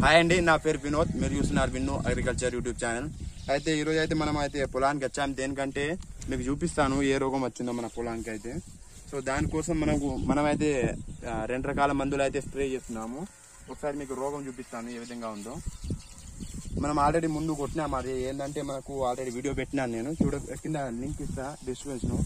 hi అండి నా పేరు వినోద్ మీరు చూస్తున్నారు విన్ను అగ్రికల్చర్ యూట్యూబ్ ఛానల్ అయితే ఈ రోజు అయితే మనం అయితే పొలానికి వచ్చాం దేనికంటే మీకు చూపిస్తాను ఏ రోగం వచ్చిందో మన పొలానికి అయితే సో దానికోసం మనకు మనమైతే ఆ, రెండు రకాల మందులు అయితే స్ప్రే చేస్తున్నాము ఒకసారి మీకు రోగం చూపిస్తాను ఏ విధంగా ఉందో మనం ఆల్రెడీ ముందు కొట్టినాం అది ఏంటంటే మనకు ఆల్రెడీ వీడియో పెట్టినాను నేను చూడ కింద లింక్ ఇస్తా డిస్క్రిప్షన్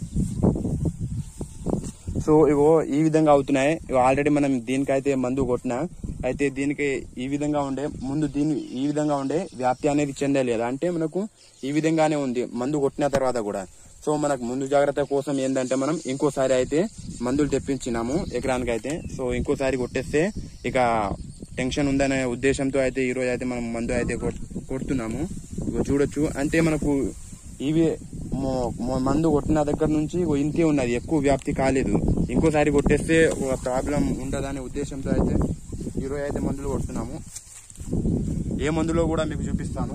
సో ఇగో ఈ విధంగా అవుతున్నాయి ఇగో ఆల్రెడీ మనం దీనికైతే మందు కొట్టినా అయితే దీనికి ఈ విధంగా ఉండే ముందు దీని ఈ విధంగా ఉండే వ్యాప్తి అనేది చెందలేదు అంటే మనకు ఈ విధంగానే ఉంది మందు కొట్టిన తర్వాత కూడా సో మనకు ముందు జాగ్రత్త కోసం ఏంటంటే మనం ఇంకోసారి అయితే మందులు తెప్పించినాము ఎకరానికి అయితే సో ఇంకోసారి కొట్టేస్తే ఇక టెన్షన్ ఉందనే ఉద్దేశంతో అయితే ఈ రోజు అయితే మనం మందు అయితే కొట్- కొడుతున్నాము ఇగో చూడొచ్చు అంటే మనకు ఇవి మొ- మొ- మందు కొట్టిన దగ్గర నుంచి ఇగో ఇంతే ఉన్నది ఎక్కువ వ్యాప్తి కాలేదు ఇంకోసారి కొట్టేస్తే ఒక ప్రాబ్లం ఉండదనే ఉద్దేశంతో అయితే ఈరోజు అయితే మందులు కొడుతున్నాము ఏ మందులో కూడా మీకు చూపిస్తాను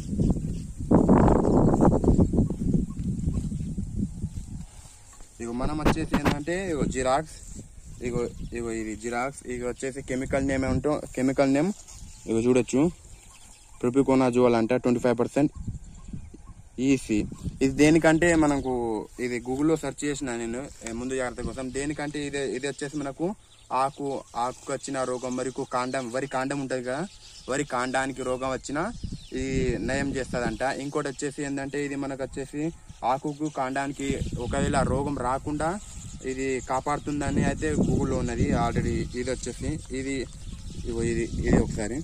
ఇగో మనం వచ్చేసి ఏంటంటే ఇగో జిరాక్స్ ఇగో ఇగో ఇది జిరాక్స్ ఇగో వచ్చేసి కెమికల్ నేమ్ ఏమంటో కెమికల్ నేమ్ ఇగో చూడొచ్చు ప్రొపికోనాజోల్ అంట ట్వంటీ ఫైవ్ పర్సెంట్ ఈసీ ఇది దేనికంటే మనకు ఇది గూగుల్లో సెర్చ్ చేసిన నేను ఏ, ముందు జాగ్రత్త కోసం దేనికంటే ఇది ఇది వచ్చేసి మనకు ఆకు ఆకు వచ్చిన రోగం వరకు కాండం వరి కాండం ఉంటుంది కదా వరి కాండానికి రోగం వచ్చినా ఇది నయం చేస్తుందంట ఇంకోటి వచ్చేసి ఏంటంటే ఇది మనకు వచ్చేసి ఆకుకు కాండానికి ఒకవేళ రోగం రాకుండా ఇది కాపాడుతుందని అయితే గూగుల్లో ఉన్నది ఆల్రెడీ ఇది వచ్చేసి ఇది ఇగో ఇది ఇది ఒకసారి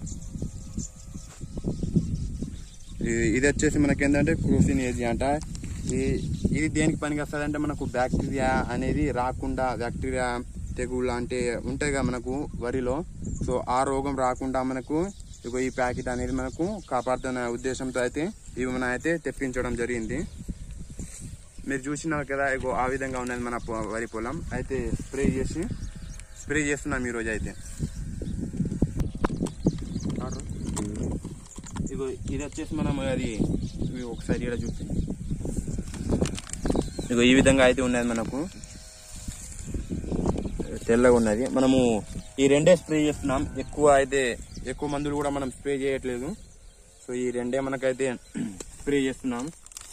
ఇది- ఇది వచ్చేసి మనకి ఏంటంటే క్రూసిన్ ఏజీ అంట ఇది ఇది దేనికి పనికి వస్తుంది అంటే మనకు బ్యాక్టీరియా అనేది రాకుండా బ్యాక్టీరియా తెగుళ్ళు అంటే ఉంటాయి కదా మనకు వరిలో సో ఆ రోగం రాకుండా మనకు ఇగో ఈ ప్యాకెట్ అనేది మనకు కాపాడుతున్న ఉద్దేశంతో అయితే ఇవి మనం అయితే తెప్పించడం జరిగింది మీరు చూసినారు కదా ఇగో ఆ విధంగా ఉన్నది మన పొ- వరి పొలం అయితే స్ప్రే చేసి స్ప్రే చేస్తున్నాం ఈరోజు అయితే ఇగో ఇది వచ్చేసి మనం అది ఇవి ఒకసారి ఇక్కడ చూసి ఇగో ఈ విధంగా అయితే ఉన్నది మనకు తెల్లగా ఉన్నది మనము ఈ రెండే స్ప్రే చేస్తున్నాం ఎక్కువ అయితే ఎక్కువ మందులు కూడా మనం స్ప్రే చేయట్లేదు సో ఈ రెండే మనకైతే స్ప్రే చేస్తున్నాం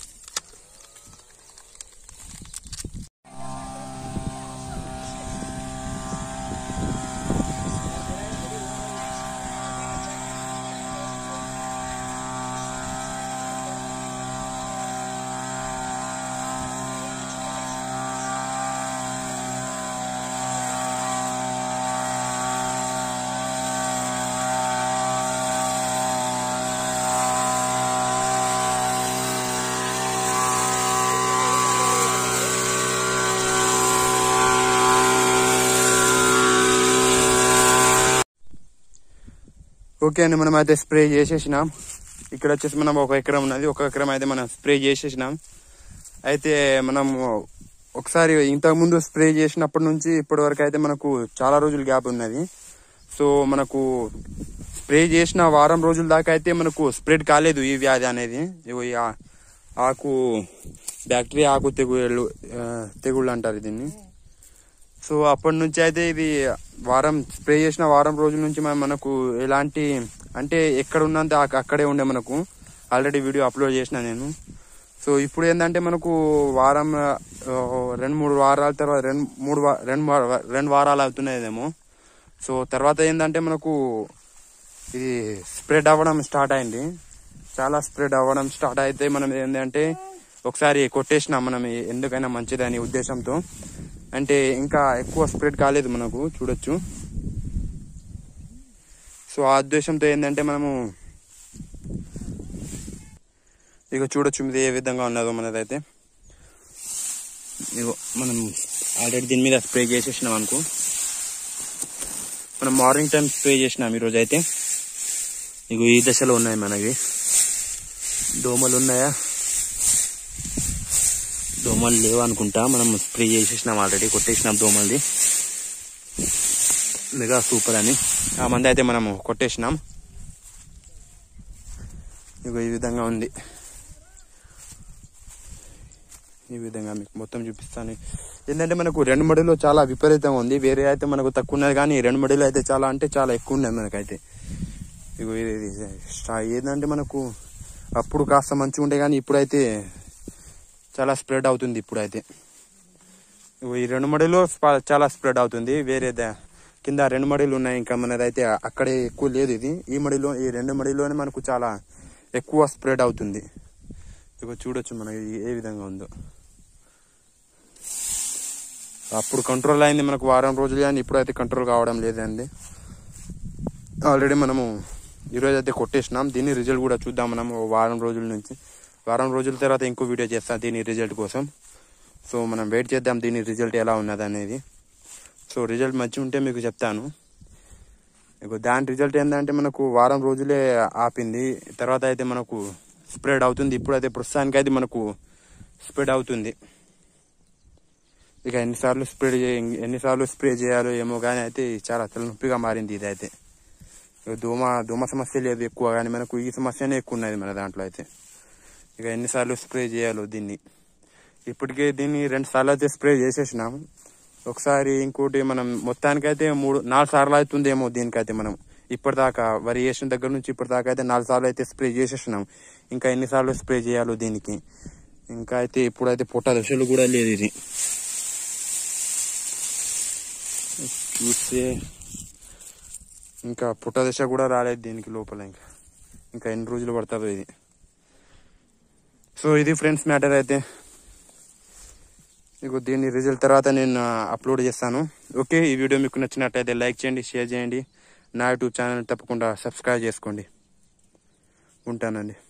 ఓకే అండి మనం అయితే స్ప్రే చేసేసినాం ఇక్కడ వచ్చేసి మనం ఒక ఎకరం ఉన్నది ఒక ఎకరం అయితే మనం స్ప్రే చేసేసినాం అయితే మనం ఒకసారి ఇంతకు ముందు స్ప్రే చేసినప్పటి నుంచి ఇప్పటి వరకు అయితే మనకు చాలా రోజులు గ్యాప్ ఉన్నది సో మనకు స్ప్రే చేసిన వారం రోజుల దాకా అయితే మనకు స్ప్రెడ్ కాలేదు ఈ వ్యాధి అనేది ఇగో ఈ ఆ- ఆకు బ్యాక్టీరియా ఆకు తెగుళ్ళు ఆ, తెగుళ్ళు అంటారు దీన్ని సో అప్పటి నుంచి అయితే ఇది వారం స్ప్రే చేసిన వారం రోజుల నుంచి మన- మనకు ఎలాంటి అంటే ఎక్కడ ఉన్నంత అక్క- అక్కడే ఉండే మనకు ఆల్రెడీ వీడియో అప్లోడ్ చేసిన నేను సో ఇప్పుడు ఏంటంటే మనకు వారం ఆ, రెండు మూడు వారాల తర్వాత రెండు మూడు వా- రెండు వా- రెండు వారాలు అవుతున్నాయేమో సో తర్వాత ఏంటంటే మనకు ఇది స్ప్రెడ్ అవ్వడం స్టార్ట్ అయింది చాలా స్ప్రెడ్ అవ్వడం స్టార్ట్ అయితే మనం ఏంటంటే ఒకసారి కొట్టేసినాం మనం ఎందుకైనా మంచిదని ఉద్దేశంతో అంటే ఇంకా ఎక్కువ స్ప్రెడ్ కాలేదు మనకు చూడొచ్చు సో ఆ ఉద్దేశంతో ఏంటంటే మనము ఇక చూడొచ్చు ఇది ఏ విధంగా ఉన్నదో మనదైతే ఇగో మనం ఆల్రెడీ దీని మీద స్ప్రే చేసేసినాం అనుకో మనం మార్నింగ్ టైం స్ప్రే చేసినాం ఈరోజు అయితే ఇగో ఈ దశలో ఉన్నాయి మనవి దోమలు ఉన్నాయా దోమలు లేవు అనుకుంటా మనం స్ప్రే చేసేసినాం ఆల్రెడీ కొట్టేసినాం దోమలది మెగా సూపర్ అని ఆ మంది అయితే మనము కొట్టేసినాం ఇగో ఈ విధంగా ఉంది ఈ విధంగా మీకు మొత్తం చూపిస్తాను ఏంటంటే మనకు రెండు మడిలో చాలా విపరీతంగా ఉంది వేరే అయితే మనకు తక్కువ ఉన్నది కానీ ఈ రెండు మడిలో అయితే చాలా అంటే చాలా ఎక్కువ ఉన్నది మనకైతే ఇగో ఇది ఇది స్టా- ఏంటంటే మనకు అప్పుడు కాస్త మంచిగా ఉండే కానీ ఇప్పుడైతే చాలా స్ప్రెడ్ అవుతుంది ఇప్పుడైతే ఇగో ఈ రెండు మడిలో స్ప- చాలా స్ప్రెడ్ అవుతుంది వేరే ద- కింద రెండు మడిలు ఉన్నాయి ఇంకా మనదైతే అక్కడే ఎక్కువ లేదు ఇది ఈ మడిలో ఈ రెండు మడిలోనే మనకు చాలా ఎక్కువ స్ప్రెడ్ అవుతుంది ఇగో చూడొచ్చు మనకి ఇది ఏ విధంగా ఉందో అప్పుడు కంట్రోల్ అయింది మనకు వారం రోజులు కానీ ఇప్పుడైతే కంట్రోల్ కావడం లేదండి ఆల్రెడీ మనము ఈరోజు అయితే కొట్టేసినాం దీని రిజల్ట్ కూడా చూద్దాం మనం ఓ వారం రోజుల నుంచి వారం రోజుల తర్వాత ఇంకో వీడియో చేస్తాం దీని రిజల్ట్ కోసం సో మనం వెయిట్ చేద్దాం దీని రిజల్ట్ ఎలా ఉన్నది అనేది సో రిజల్ట్ మంచిగా ఉంటే మీకు చెప్తాను ఇక దాని రిజల్ట్ ఏంటంటే మనకు వారం రోజులే ఆపింది తర్వాత అయితే మనకు స్ప్రెడ్ అవుతుంది ఇప్పుడైతే ప్రస్తుతానికి అయితే మనకు స్ప్రెడ్ అవుతుంది ఇక ఎన్నిసార్లు స్ప్రే చేయ- ఎన్నిసార్లు స్ప్రే చేయాలో ఏమో కానీ అయితే చాలా తలనొప్పిగా మారింది ఇది అయితే ఇక దోమ దోమ సమస్య లేదు ఎక్కువ కానీ మనకు ఈ సమస్యనే ఎక్కువ ఉన్నది మన దాంట్లో అయితే ఇక ఎన్నిసార్లు స్ప్రే చేయాలో దీన్ని ఇప్పటికే దీన్ని రెండు సార్లు అయితే స్ప్రే చేసేసినాం ఒకసారి ఇంకోటి మనం మొత్తానికైతే మూడు నాలుగు సార్లు అవుతుందేమో దీనికైతే మనం ఇప్పటిదాకా వరి వేసిన దగ్గర నుంచి ఇప్పటిదాకా అయితే నాలుగు సార్లు అయితే స్ప్రే చేసేసినాం ఇంకా ఎన్నిసార్లు స్ప్రే చేయాలో దీనికి ఇంకా అయితే ఇప్పుడైతే పొట్ట దశలు కూడా లేదు ఇది చూస్తే ఇంకా పుట్ట దశ కూడా రాలేదు దీనికి లోపల ఇంకా ఇంకా ఎన్ని రోజులు పడుతుందో ఇది సో ఇది ఫ్రెండ్స్ మ్యాటర్ అయితే ఇక దీని రిజల్ట్ తర్వాత నేను అప్లోడ్ చేస్తాను ఓకే ఈ వీడియో మీకు నచ్చినట్టయితే లైక్ చేయండి షేర్ చేయండి నా యూట్యూబ్ ఛానల్ తప్పకుండా సబ్స్క్రైబ్ చేసుకోండి ఉంటానండి